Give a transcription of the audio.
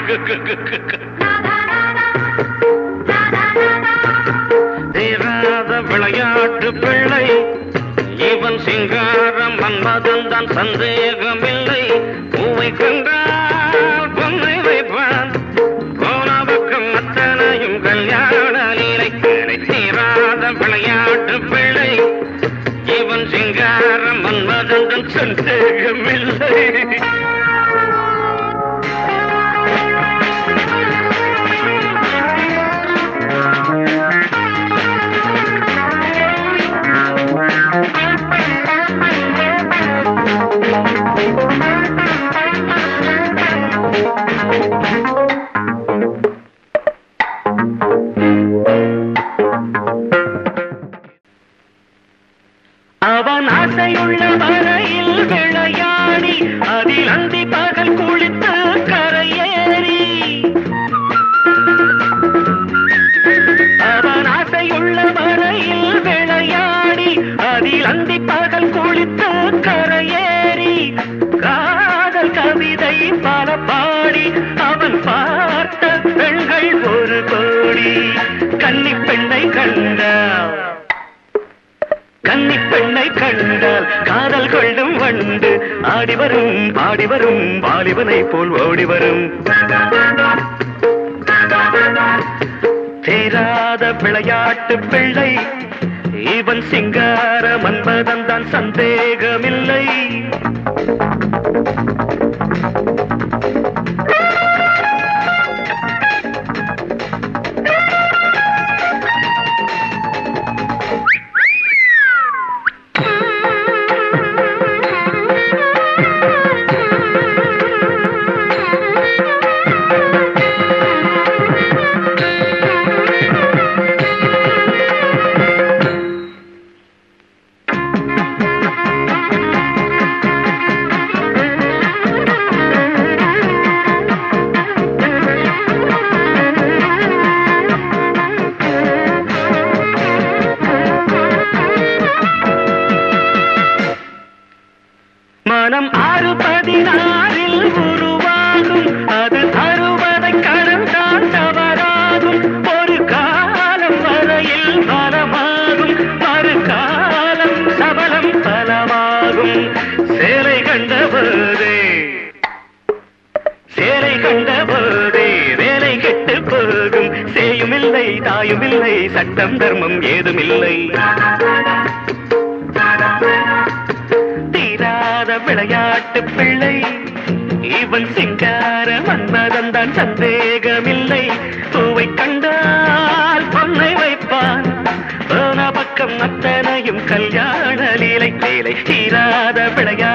தீராத விளையாட்டு பிள்ளை இவன் சிங்காரம் மன்மதன் தான் சந்தேகமில்லை பூவை கண்டால் பொன்னை வைப்பான் போன பக்கம் அத்தனையும் கல்யாண லீலை கிளை தீராத விளையாட்டு பிள்ளை இவன் சிங்காரம் மன்மதன் தான் சந்தேகமில்லை அவன் ஆசையுள்ள வரையில் விளையாடி அதில் அந்தி பகல் குளித்து கரையேறி அவன் ஆசையுள்ள வரையில் விளையாடி அதில் அந்தி பகல் குளித்து கரையேறி காதல் கவிதை பல பாடி அவன் பார்த்த பெண்கள் ஒரு கோடி கன்னி பெண்ணை கண்டான் கன்னி பெண்ணை கண்டால் காதல் கொள்ளும் வண்டு ஆடி வரும் பாடி வரும் வாலிபனை போல் ஓடி வரும் தேராத விளையாட்டு பிள்ளை இவன் சிங்கார மன்மதன் தான் சந்தேகமில்லை மனம் ஆறு பதினாறில் உருவாகும் அது அறுபதை கடந்தான் தவறாகும் ஒரு காலம் வரையில் பலமாகும் மறு காலம் சபலம் பலமாகும் சேலை கண்ட போதே சேலை கண்ட போதே வேலை கெட்டு போகும் சேயுமில்லை தாயுமில்லை சட்டம் தர்மம் ஏதுமில்லை தீராத விளையாட்டு பிள்ளை இவன் சிங்கார மன்மதன் தான் சந்தேகமில்லை பூவை கண்டால் பொன்னை வைப்பான் போன பக்கம் அத்தனையும் கல்யாண லீலை வேலை தீராத விளையாட்டு